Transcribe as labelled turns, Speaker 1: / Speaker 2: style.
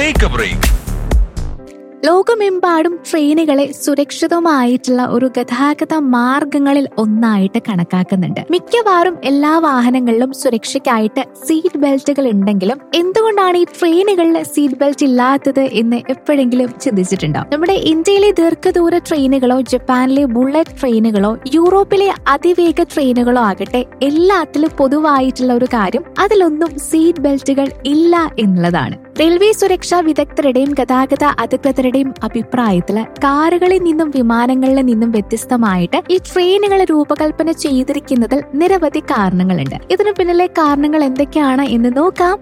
Speaker 1: take A break
Speaker 2: ലോകമെമ്പാടും ട്രെയിനുകളെ സുരക്ഷിതമായിട്ടുള്ള ഒരു ഗതാഗത മാർഗങ്ങളിൽ ഒന്നായിട്ട് കണക്കാക്കുന്നുണ്ട് മിക്കവാറും എല്ലാ വാഹനങ്ങളിലും സുരക്ഷയ്ക്കായിട്ട് സീറ്റ് ബെൽറ്റുകൾ ഉണ്ടെങ്കിലും എന്തുകൊണ്ടാണ് ഈ ട്രെയിനുകളിൽ സീറ്റ് ബെൽറ്റ് ഇല്ലാത്തത് എന്ന് എപ്പോഴെങ്കിലും ചിന്തിച്ചിട്ടുണ്ടോ നമ്മുടെ ഇന്ത്യയിലെ ദീർഘദൂര ട്രെയിനുകളോ ജപ്പാനിലെ ബുള്ളറ്റ് ട്രെയിനുകളോ യൂറോപ്പിലെ അതിവേഗ ട്രെയിനുകളോ ആകട്ടെ എല്ലാത്തിലും പൊതുവായിട്ടുള്ള ഒരു കാര്യം അതിലൊന്നും സീറ്റ് ബെൽറ്റുകൾ ഇല്ല എന്നുള്ളതാണ് റെയിൽവേ സുരക്ഷാ വിദഗ്ധരുടെയും ഗതാഗത അധികൃതരുടെയും അഭിപ്രായത്തില് കാറുകളിൽ നിന്നും വിമാനങ്ങളിൽ നിന്നും വ്യത്യസ്തമായിട്ട് ഈ ട്രെയിനുകൾ രൂപകൽപ്പന ചെയ്തിരിക്കുന്നതിൽ നിരവധി കാരണങ്ങളുണ്ട് ഇതിനു പിന്നിലെ കാരണങ്ങൾ എന്തൊക്കെയാണ് എന്ന് നോക്കാം